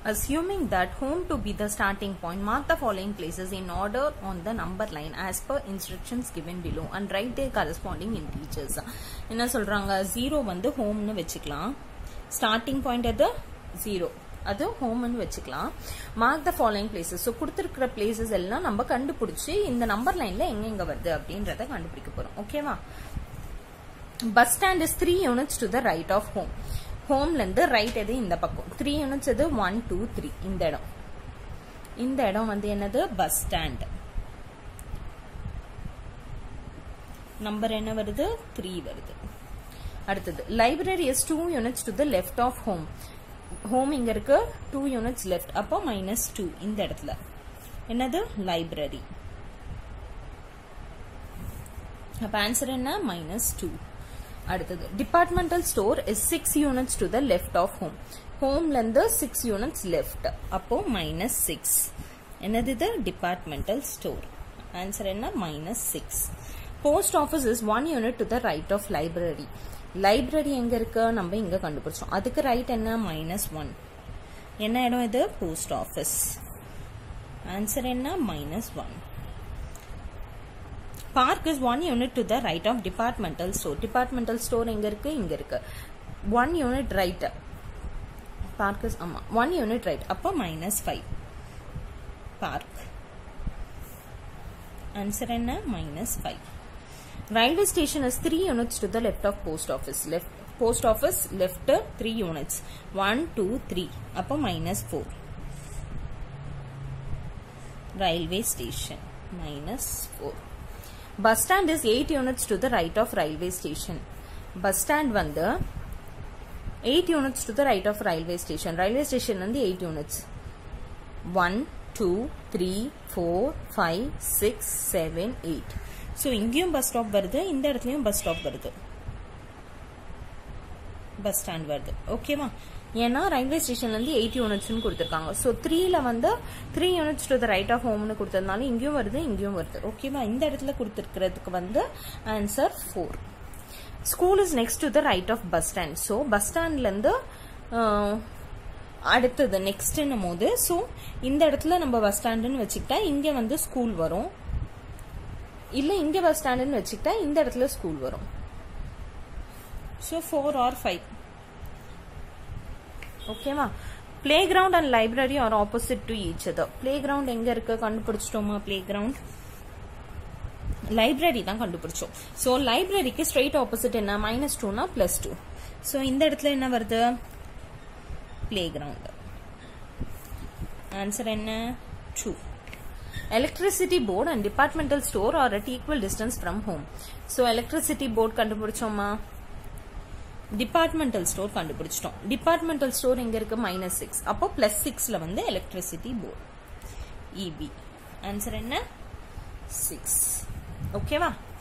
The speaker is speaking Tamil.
assuming that home to be the starting point mark the following places in order on the number line as per instructions given below and write their corresponding integers என்ன சொல்றாங்க ஜீரோ வந்து ஹோம்னு வச்சுக்கலாம் ஸ்டார்டிங் பாயிண்ட் எது ஜீரோ அது ஹோம்னு வச்சுக்கலாம் mark the following places so கொடுத்துருக்கிற பிளேசஸ் எல்லாம் நம்ம கண்டுபிடிச்சி இந்த நம்பர் லைன்ல எங்க எங்க வருது அப்படின்றத கண்டுபிடிக்க போறோம் ஓகேவா bus stand is three units to the right of home ஹோம்ல இருந்து ரைட் எது இந்த பக்கம் த்ரீ யூனிட்ஸ் எது ஒன் டூ த்ரீ இந்த இடம் இந்த இடம் வந்து என்னது பஸ் ஸ்டாண்ட் நம்பர் என்ன வருது த்ரீ வருது அடுத்தது library is two units to the left of home home இங்க இருக்கு டூ யூனிட்ஸ் லெஃப்ட் அப்போ மைனஸ் டூ இந்த இடத்துல என்னது லைப்ரரி அப்ப ஆன்சர் என்ன மைனஸ் டூ அடுத்தது departmental store is six units to the left of home ஹோம்ல இருந்து சிக்ஸ் யூனிட்ஸ் லெஃப்ட் அப்போ மைனஸ் சிக்ஸ் என்னது இது டிபார்ட்மெண்டல் ஸ்டோர் ஆன்சர் என்ன minus six post office is one unit to the right of library library எங்க இருக்கு நம்ம இங்க கண்டுபிடிச்சோம் அதுக்கு ரைட் என்ன மைனஸ் ஒன் என்ன இடம் இது போஸ்ட் ஆஃபீஸ் ஆன்சர் என்ன minus one park is one unit to the right of departmental store departmental store எங்க இருக்கு இங்க இருக்கு one unit right park is ஆமா ஒன் யூனிட் ரைட் அப்போ மைனஸ் ஃபைவ் பார்க் ஆன்சர் என்ன minus five railway station is three units to the left of post office left post office left three units one two three அப்போ minus four railway station minus four bus stand is eight units to the right of railway station bus stand வந்து eight units to the right of railway station railway station வந்து eight units one two three four five six seven eight so இங்கேயும் பஸ் ஸ்டாப் வருது இந்த இடத்துலையும் பஸ் ஸ்டாப் வருது பஸ் ஸ்டாண்ட் வருது ஓகேவா ஏன்னா ரயில்வே ஸ்டேஷன்ல இருந்து எயிட் யூனிட்ஸ்னு கொடுத்துருக்காங்க ஸோ த்ரீல வந்து three units to the right of ஹோம்னு கொடுத்ததுனால இங்கேயும் வருது இங்கேயும் வருது ஓகேவா இந்த இடத்துல கொடுத்துருக்கிறதுக்கு வந்து answer four school is next to the right of bus stand so bus ஸ்டாண்ட்ல இருந்து அடுத்தது நெக்ஸ்ட்னும் போது ஸோ இந்த இடத்துல நம்ம பஸ் ஸ்டாண்டுன்னு வச்சுக்கிட்டா இங்க வந்து ஸ்கூல் வரும் இல்ல இங்க பஸ் ஸ்டாண்டுன்னு வச்சுக்கிட்டா இந்த இடத்துல ஸ்கூல் வரும் ஸோ ஃபோர் ஆர் ஃபைவ் ஓகேவா playground and library are opposite to each other playground எங்க இருக்கு கண்டுபிடிச்சிட்டோமா பிளே கிரவுண்ட் லைப்ரரி தான் கண்டுபிடிச்சோம் ஸோ லைப்ரரிக்கு ஸ்ட்ரெயிட் ஆப்போசிட் என்ன மைனஸ் டூனா பிளஸ் டூ ஸோ இந்த இடத்துல என்ன வருது பிளே கிரவுண்ட் ஆன்சர் என்ன two electricity board and departmental store are at equal distance from home so electricity board கண்டுபிடிச்சோமா டிபார்ட்மெண்டல் ஸ்டோர் கண்டுபிடிச்சிட்டோம் டிபார்ட்மெண்டல் ஸ்டோர் எங்க இருக்கு மைனஸ் சிக்ஸ் அப்போ பிளஸ் சிக்ஸ்ல வந்து எலக்ட்ரிசிட்டி போர்டு இபி ஆன்சர் என்ன சிக்ஸ் ஓகேவா